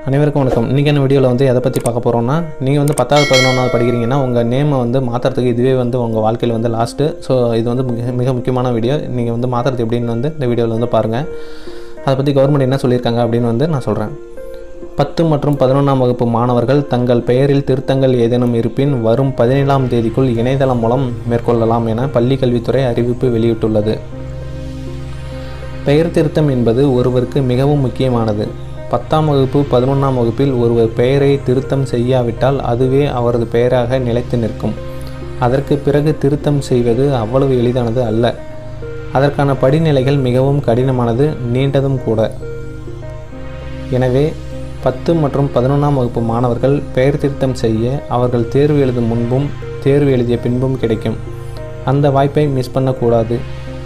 அனைவருக்கும் வணக்கம் இன்றைக்கான வீடியோவில் வந்து எதை பற்றி பார்க்க போகிறோம்னா நீங்கள் வந்து பத்தாவது பதினொன்றாவது படிக்கிறீங்கன்னா உங்கள் நேமை வந்து மாற்றுறதுக்கு இதுவே வந்து உங்கள் வாழ்க்கையில் வந்து லாஸ்ட்டு ஸோ இது வந்து மிக மிக முக்கியமான வீடியோ நீங்கள் வந்து மாற்றுறது எப்படின்னு வந்து இந்த வீடியோவில் வந்து பாருங்கள் அதை பற்றி கவர்மெண்ட் என்ன சொல்லியிருக்காங்க அப்படின்னு வந்து நான் சொல்கிறேன் பத்து மற்றும் பதினொன்றாம் வகுப்பு மாணவர்கள் தங்கள் பெயரில் திருத்தங்கள் ஏதேனும் இருப்பின் வரும் பதினேழாம் தேதிக்குள் இணையதளம் மூலம் மேற்கொள்ளலாம் என பள்ளிக் கல்வித்துறை அறிவிப்பு வெளியிட்டுள்ளது பெயர் திருத்தம் என்பது ஒருவருக்கு மிகவும் முக்கியமானது பத்தாம் வகுப்பு பதினொன்றாம் வகுப்பில் ஒருவர் பெயரை திருத்தம் செய்யாவிட்டால் அதுவே அவரது பெயராக நிலைத்து நிற்கும் அதற்கு பிறகு திருத்தம் செய்வது அவ்வளவு எளிதானது அல்ல அதற்கான படிநிலைகள் மிகவும் கடினமானது நீண்டதும் கூட எனவே பத்து மற்றும் பதினொன்றாம் வகுப்பு மாணவர்கள் பெயர் திருத்தம் செய்ய அவர்கள் தேர்வு எழுதும் முன்பும் தேர்வு எழுதிய பின்பும் கிடைக்கும் அந்த வாய்ப்பை மிஸ் பண்ணக்கூடாது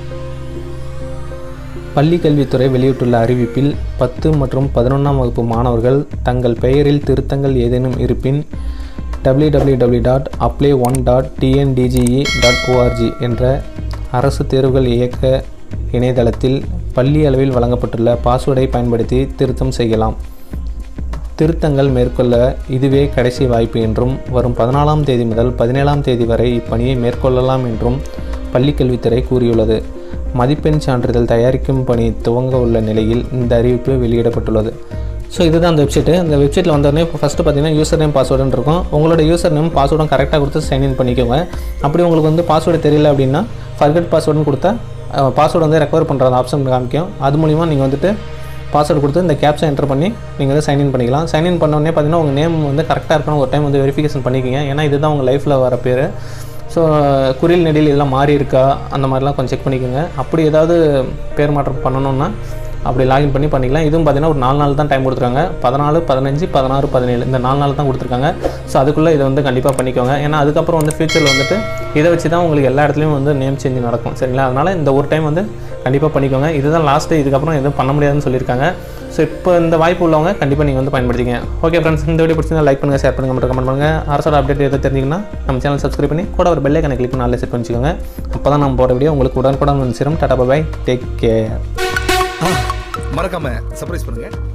பள்ளிக் கல்வித்துறை வெளியிட்டுள்ள அறிவிப்பில் பத்து மற்றும் பதினொன்றாம் வகுப்பு மாணவர்கள் தங்கள் பெயரில் திருத்தங்கள் ஏதேனும் இருப்பின் www.apply1.tndge.org dot apply one dot TNDGE dot ORG என்ற அரசு தேர்வுகள் இயக்க இணையதளத்தில் பள்ளி அளவில் வழங்கப்பட்டுள்ள பாஸ்வேர்டை பயன்படுத்தி திருத்தம் செய்யலாம் திருத்தங்கள் மேற்கொள்ள இதுவே கடைசி வாய்ப்பு என்றும் வரும் பதினாலாம் தேதி முதல் பதினேழாம் தேதி வரை இப்பணியை மேற்கொள்ளலாம் என்றும் பள்ளிக்கல்வித்துறை கூறியுள்ளது மதிப்பெண் சான்றிதழ் தயாரிக்கும் பணி துவங்க உள்ள நிலையில் இந்த அறிவிப்பு வெளியிடப்பட்டுள்ளது ஸோ இதுதான் அந்த வெப்சைட்டு அந்த வெப்சைட்டில் வந்தோடனே இப்போ ஃபஸ்ட்டு பார்த்தீங்கன்னா யூசர் நேம் பாஸ்வேர்டுன்னு இருக்கும் உங்களோட யூசர் நேம் பாஸ்வேர்டும் கரெக்டாக கொடுத்து சைன்இன் பண்ணிக்கோங்க அப்படி உங்களுக்கு வந்து பாஸ்வேர்டு தெரியல அப்படின்னா ஃபர்கட் பாஸ்வேர்டுன்னு கொடுத்தா பாஸ்வேர்டு வந்து ரெக்கவர் பண்ணுற ஆப்ஷன் காமிக்கும் அது மூலிமா நீங்கள் வந்துட்டு பாஸ்வேர்டு கொடுத்து இந்த கேப்ஸை என்டர் பண்ணி நீங்கள் வந்து சைன்இன் பண்ணிக்கலாம் சைன்இன் பண்ணோடனே பார்த்தீங்கன்னா உங்கள் நேம் வந்து கரெக்டாக இருக்கணும் ஒரு டைம் வந்து வெரிஃபிகேஷன் பண்ணிக்கோங்க ஏன்னா இதுதான் உங்கள் லைஃப்பில் வர பேர் ஸோ குறில் நெடில் இதெல்லாம் மாறி இருக்கா அந்த மாதிரிலாம் கொஞ்சம் செக் பண்ணிக்கோங்க அப்படி ஏதாவது பேர் மாற்றம் பண்ணணும்னா அப்படி லாகின் பண்ணி பண்ணிக்கலாம் இதுவும் பார்த்தீங்கன்னா ஒரு நாலு நாள் தான் டைம் கொடுத்துருக்காங்க பதினாலு பதினஞ்சு பதினாறு பதினேழு இந்த நாலு நாள் தான் கொடுத்துருக்காங்க ஸோ அதுக்குள்ளே இதை வந்து கண்டிப்பாக பண்ணிக்கோங்க ஏன்னா அதுக்கப்புறம் வந்து ஃபியூச்சரில் வந்துட்டு இதை வச்சு தான் உங்களுக்கு எல்லா இடத்துலையும் வந்து நேம் சேஞ்ச் நடக்கும் சரிங்களா அதனால் இந்த ஒரு டைம் வந்து கண்டிப்பாக பண்ணிக்கோங்க இதுதான் லாஸ்ட்டு இதுக்கப்புறம் எதுவும் பண்ண முடியாதுன்னு சொல்லியிருக்காங்க ஸோ இப்போ இந்த வாய்ப்பு உள்ளவங்க கண்டிப்பாக நீங்கள் வந்து பயன்படுத்திங்க ஓகே ஃப்ரெண்ட்ஸ் இந்த வீடியோ பிடிச்சிருந்தா லைக் பண்ணுங்கள் ஷேர் பண்ணுங்கள் மட்டும் கமெண்ட் பண்ணுங்கள் அரசோட அப்டேட் எதாவது தெரிஞ்சிங்கன்னா நம்ம சேனல் சப்ஸ்கிரைப் பண்ணி கூட ஒரு பெல்லை கணக்கு கிளிக் பண்ணி செட் பண்ணிக்கோங்க அப்போ தான் நம்ம போகிற வீடியோ உங்களுக்கு உடனுக்குடன் வந்து சேரும் டாடா பாய் டேக் கேர் மறக்காம சர்ப்ரைஸ் பண்ணுங்க